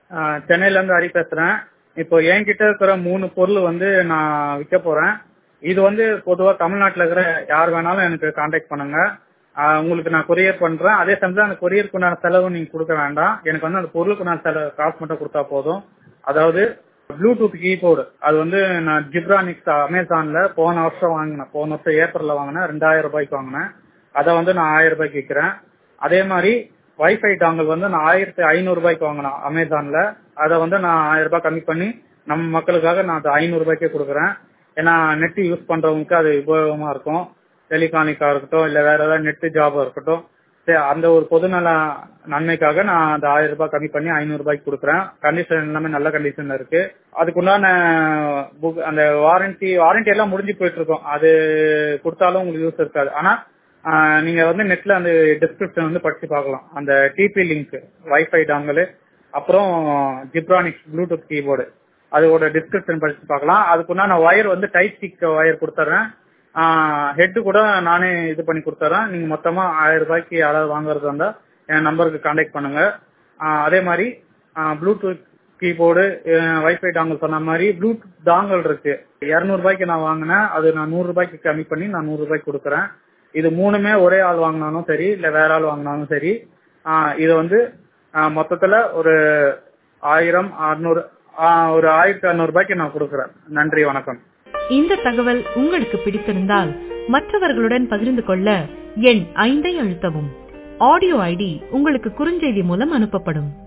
ஆஹ் சென்னையில இருந்து ஹரி பேசுறேன் இப்போ என்கிட்ட இருக்கிற மூணு பொருள் வந்து நான் விற்க போறேன் இது வந்து பொதுவா தமிழ்நாட்டுல இருக்கிற யார் வேணாலும் எனக்கு கான்டாக்ட் பண்ணுங்க ஆஹ் உங்களுக்கு நான் கொரியர் பண்றேன் அதே சமயத்துல அந்த கொரியருக்கு உண்டான செலவு நீங்க கொடுக்க வேண்டாம் எனக்கு வந்து அந்த பொருளுக்கு உண்டான செலவு காசு மட்டும் கொடுத்தா போதும் அதாவது ப்ளூடூத் கீபோர்டு அது வந்து நான் ஜிப்ரானிக்ஸ் அமேசான்ல போன வருஷம் வாங்கினேன் போன வருஷம் ஏப்ரல்ல வாங்கினேன் ரெண்டாயிரம் ரூபாய்க்கு வாங்கினேன் அதை வந்து நான் ஆயிரம் ரூபாய்க்கு விற்கிறேன் அதே மாதிரி வைஃபை டாங்கல் வந்து நான் ஆயிரத்தி ஐநூறு ரூபாய்க்கு வாங்கினேன் அமேசான்ல அதை வந்து நான் ஆயிரம் ரூபாய் கம்மி பண்ணி நம்ம மக்களுக்காக நான் அது ஐநூறு ரூபாய்க்கே கொடுக்குறேன் ஏன்னா நெட் யூஸ் பண்றவங்களுக்கு அது உபயோகமா இருக்கும் டெலிகானிக்கா இருக்கட்டும் இல்ல வேற ஏதாவது நெட் ஜாபா இருக்கட்டும் சரி அந்த ஒரு பொதுநல நன்மைக்காக நான் அந்த ஆயிரம் ரூபாய் கம்மி பண்ணி ஐநூறு ரூபாய்க்கு கொடுக்குறேன் கண்டிஷன் எல்லாமே நல்ல கண்டிஷன்ல இருக்கு அதுக்குண்டான புக் அந்த வாரண்டி வாரண்டி எல்லாம் முடிஞ்சு போயிட்டு இருக்கோம் அது கொடுத்தாலும் உங்களுக்கு யூஸ் இருக்காது ஆனா ஆஹ் நீங்க வந்து நெட்ல அந்த டிஸ்கிரிப்ஷன் வந்து படிச்சு பார்க்கலாம் அந்த டிபி லிங்க் வைஃபை டாங்கல் அப்புறம் ஜிப்ரானிக்ஸ் ப்ளூடூத் கீபோர்டு அதோட டிஸ்கிரிப்ஷன் படிச்சு பார்க்கலாம் அதுக்குண்டான ஒயர் வந்து டைப் சிக் ஒயர் கொடுத்துட்றேன் ஹெட் கூட நானே இது பண்ணி கொடுத்துறேன் நீங்க மொத்தமா ஆயிரம் ரூபாய்க்கு யாராவது வாங்குறது வந்தா என் நம்பருக்கு கான்டாக்ட் பண்ணுங்க ஆஹ் அதே மாதிரி ப்ளூடூத் கீபோர்டு வைஃபை டாங்கல் சொன்ன மாதிரி ப்ளூடூத் டாங்கல் இருக்கு இருநூறு ரூபாய்க்கு நான் வாங்கினேன் அது நான் நூறு ரூபாய்க்கு கம்மி பண்ணி நான் நூறு ரூபாய்க்கு கொடுக்குறேன் இது மூணுமே ஒரே ஆள் வாங்கினாலும் சரி இல்ல வேற ஆள் வாங்கினாலும் சரி ஆஹ் இது வந்து ஆஹ் மொத்தத்துல ஒரு ஆயிரம் அறுநூறு ஆஹ் ஒரு ஆயிரத்தி அறுநூறு ரூபாய்க்கு நான் கொடுக்குறேன் நன்றி வணக்கம் இந்த தகவல் உங்களுக்கு பிடித்திருந்தால் மற்றவர்களுடன் பகிர்ந்து கொள்ள எண் ஐந்தை அழுத்தவும் ஆடியோ ஐடி உங்களுக்கு குறுஞ்செய்தி மூலம் அனுப்பப்படும்